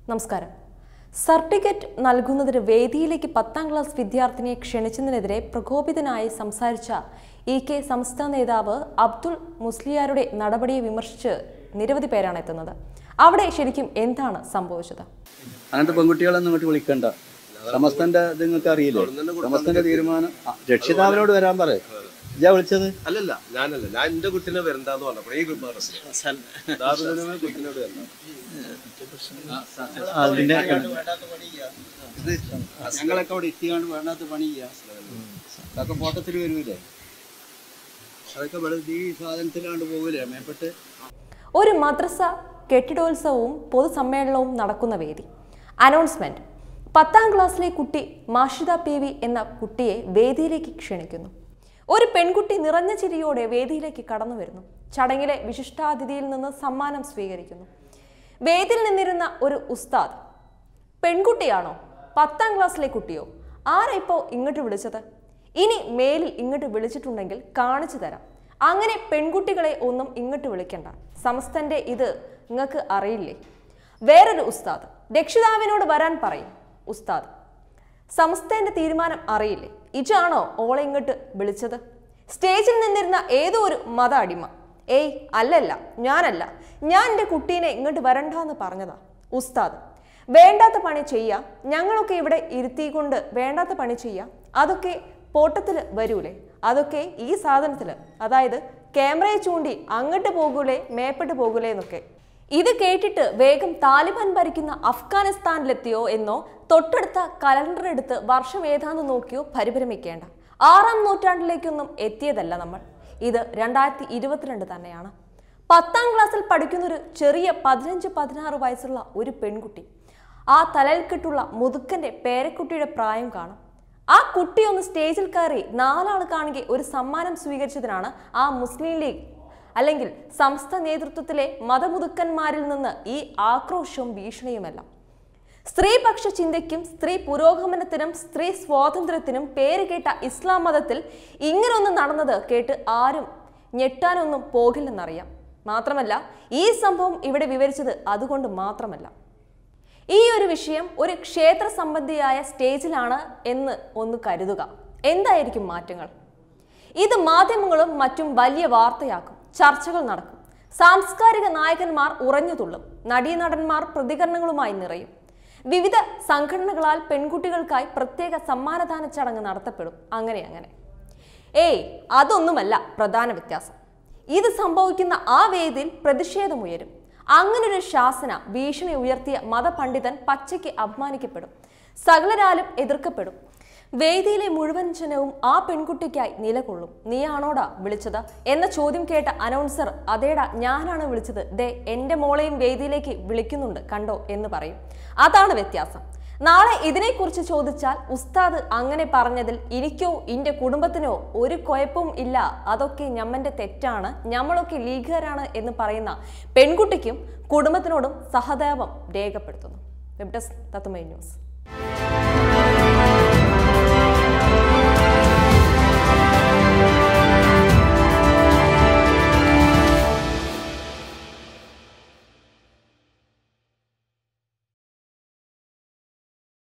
നമസ്കാരം സർട്ടിഫിക്കറ്റ് നൽകുന്നതിന് വേദിയിലേക്ക് പത്താം ക്ലാസ് വിദ്യാർത്ഥിനിയെ ക്ഷണിച്ചതിനെതിരെ പ്രകോപിതനായി സംസാരിച്ച ഇ കെ സംസ്ഥാന നേതാവ് അബ്ദുൾ മുസ്ലിയാരുടെ നടപടിയെ വിമർശിച്ച് നിരവധി പേരാണ് എത്തുന്നത് അവിടെ ശരിക്കും എന്താണ് സംഭവിച്ചത് അങ്ങനത്തെ പെൺകുട്ടികളൊന്നും ഇങ്ങോട്ട് വിളിക്കണ്ട സമസ്തന്റെ ഇത് നിങ്ങൾക്ക് അറിയില്ലേ സമസ്തന്റെ തീരുമാനം ആ, രക്ഷിതാവിനോട് വരാൻ പറ ഇജാ വിളിച്ചത് അല്ലല്ല ഞാനല്ല ഞാൻ എന്റെ കുട്ടീനെ വരണ്ടെന്ന് പറഞ്ഞപ്പോൾ ഈ ദാറുദുലമ കുട്ടീനോട് വരണ്ട അതിന്റെ ഇത് ഞങ്ങളൊക്കെ അവിടെ എത്തിക്കാണ്ട് വേണ്ടാത്ത പണി ചെയ്യാം അതൊക്കെ ഫോട്ടത്തിൽ വരൂലേ അതൊക്കെ ഇവിടെ ഈ സാധനത്തിലാണ്ട് പോകൂലേ മേപ്പെട്ട് ഒരു മദ്രസ കെട്ടിടോത്സവവും പൊതുസമ്മേളനവും നടക്കുന്ന വേദി അനൗൺസ്മെന്റ് പത്താം ക്ലാസ്സിലെ കുട്ടി മാഷിദ പി വി എന്ന കുട്ടിയെ വേദിയിലേക്ക് ക്ഷണിക്കുന്നു ഒരു പെൺകുട്ടി നിറഞ്ഞ ചിരിയോടെ വേദിയിലേക്ക് കടന്നു വരുന്നു ചടങ്ങിലെ വിശിഷ്ടാതിഥിയിൽ നിന്ന് സമ്മാനം സ്വീകരിക്കുന്നു വേദിയിൽ നിന്നിരുന്ന ഒരു ഉസ്താദ് പെൺകുട്ടിയാണോ പത്താം ക്ലാസ്സിലെ കുട്ടിയോ ആരാ ഇപ്പോൾ ഇങ്ങോട്ട് വിളിച്ചത് ഇനി മേലിൽ ഇങ്ങോട്ട് വിളിച്ചിട്ടുണ്ടെങ്കിൽ കാണിച്ചു തരാം അങ്ങനെ പെൺകുട്ടികളെ ഒന്നും ഇങ്ങോട്ട് വിളിക്കണ്ട സമസ്തന്റെ ഇത് നിങ്ങൾക്ക് അറിയില്ലേ വേറൊരു ഉസ്താദ് രക്ഷിതാവിനോട് വരാൻ പറയും ഉസ്താദ് സംസ്ഥേന്റെ തീരുമാനം അറിയില്ലേ ഇജാണോ ഓളെ ഇങ്ങോട്ട് വിളിച്ചത് സ്റ്റേജിൽ നിന്നിരുന്ന ഏതോ ഒരു മത അടിമ ഏയ് അല്ലല്ല ഞാനല്ല ഞാൻ എൻ്റെ കുട്ടീനെ ഇങ്ങോട്ട് വരണ്ടെന്ന് പറഞ്ഞതാ ഉസ്താദ് വേണ്ടാത്ത പണി ചെയ്യാം ഞങ്ങളൊക്കെ ഇവിടെ ഇരുത്തിക്കൊണ്ട് വേണ്ടാത്ത പണി ചെയ്യാം അതൊക്കെ പോട്ടത്തിൽ വരൂലേ അതൊക്കെ ഈ സാധനത്തിൽ അതായത് ക്യാമറയെ ചൂണ്ടി അങ്ങോട്ട് പോകൂലേ മേപ്പെട്ട് പോകൂലേ എന്നൊക്കെ ഇത് കേട്ടിട്ട് വേഗം താലിബാൻ ഭരിക്കുന്ന അഫ്ഗാനിസ്ഥാനിലെത്തിയോ എന്നോ തൊട്ടടുത്ത കലണ്ടർ എടുത്ത് വർഷം ഏതാന്ന് നോക്കിയോ പരിഭ്രമിക്കേണ്ട ആറാം നൂറ്റാണ്ടിലേക്കൊന്നും എത്തിയതല്ല നമ്മൾ ഇത് രണ്ടായിരത്തി ഇരുപത്തിരണ്ട് തന്നെയാണ് പത്താം ക്ലാസ്സിൽ പഠിക്കുന്നൊരു ചെറിയ പതിനഞ്ച് പതിനാറ് വയസ്സുള്ള ഒരു പെൺകുട്ടി ആ തലയിൽക്കെട്ടുള്ള മുതുക്കന്റെ പേരക്കുട്ടിയുടെ പ്രായം കാണും ആ കുട്ടി ഒന്ന് സ്റ്റേജിൽ കയറി നാലാൾ കാണുക ഒരു സമ്മാനം സ്വീകരിച്ചതിനാണ് ആ മുസ്ലിം ലീഗ് അല്ലെങ്കിൽ സംസ്ഥ നേതൃത്വത്തിലെ മതമുതുക്കന്മാരിൽ നിന്ന് ഈ ആക്രോശവും ഭീഷണിയുമെല്ലാം സ്ത്രീപക്ഷ ചിന്തയ്ക്കും സ്ത്രീ പുരോഗമനത്തിനും സ്ത്രീ സ്വാതന്ത്ര്യത്തിനും പേര് കേട്ട ഇസ്ലാം മതത്തിൽ ഇങ്ങനൊന്നും നടന്നത് കേട്ട് ആരും ഞെട്ടാനൊന്നും പോകില്ലെന്നറിയാം മാത്രമല്ല ഈ സംഭവം ഇവിടെ വിവരിച്ചത് അതുകൊണ്ട് മാത്രമല്ല ഈ ഒരു വിഷയം ഒരു ക്ഷേത്ര സംബന്ധിയായ സ്റ്റേജിലാണ് എന്ന് ഒന്ന് കരുതുക എന്തായിരിക്കും മാറ്റങ്ങൾ ഇത് മാധ്യമങ്ങളും മറ്റും വലിയ വാർത്തയാക്കും ചർച്ചകൾ നടക്കും സാംസ്കാരിക നായകന്മാർ ഉറഞ്ഞുതുള്ളും നടീനടന്മാർ പ്രതികരണങ്ങളുമായി നിറയും വിവിധ സംഘടനകളാൽ പെൺകുട്ടികൾക്കായി പ്രത്യേക സമ്മാനദാന ചടങ്ങ് നടത്തപ്പെടും അങ്ങനെ അങ്ങനെ ഏയ് അതൊന്നുമല്ല പ്രധാന വ്യത്യാസം ഇത് സംഭവിക്കുന്ന ആ വേദിയിൽ പ്രതിഷേധമുയരും അങ്ങനൊരു ശാസന ഭീഷണി ഉയർത്തിയ മതപണ്ഡിതൻ പച്ചയ്ക്ക് അപമാനിക്കപ്പെടും സകലരാലും എതിർക്കപ്പെടും വേദിയിലെ മുഴുവൻ ജനവും ആ പെൺകുട്ടിക്കായി നിലകൊള്ളും നീയാണോടാ വിളിച്ചത് എന്ന ചോദ്യം കേട്ട അനൗൺസർ അതേടാ ഞാനാണ് വിളിച്ചത് ദേ എൻ്റെ മോളെയും വേദിയിലേക്ക് വിളിക്കുന്നുണ്ട് കണ്ടോ എന്ന് പറയും അതാണ് വ്യത്യാസം നാളെ ഇതിനെക്കുറിച്ച് ചോദിച്ചാൽ ഉസ്താദ് അങ്ങനെ പറഞ്ഞതിൽ എനിക്കോ എൻ്റെ കുടുംബത്തിനോ ഒരു കുഴപ്പവും ഇല്ല അതൊക്കെ ഞമ്മൻ്റെ തെറ്റാണ് ഞമ്മളൊക്കെ ലീഗുകാരാണ് എന്ന് പറയുന്ന പെൺകുട്ടിക്കും കുടുംബത്തിനോടും സഹതാപം രേഖപ്പെടുത്തുന്നു വെബ് ഡെസ്ക് തത്തുമൈ ന്യൂസ്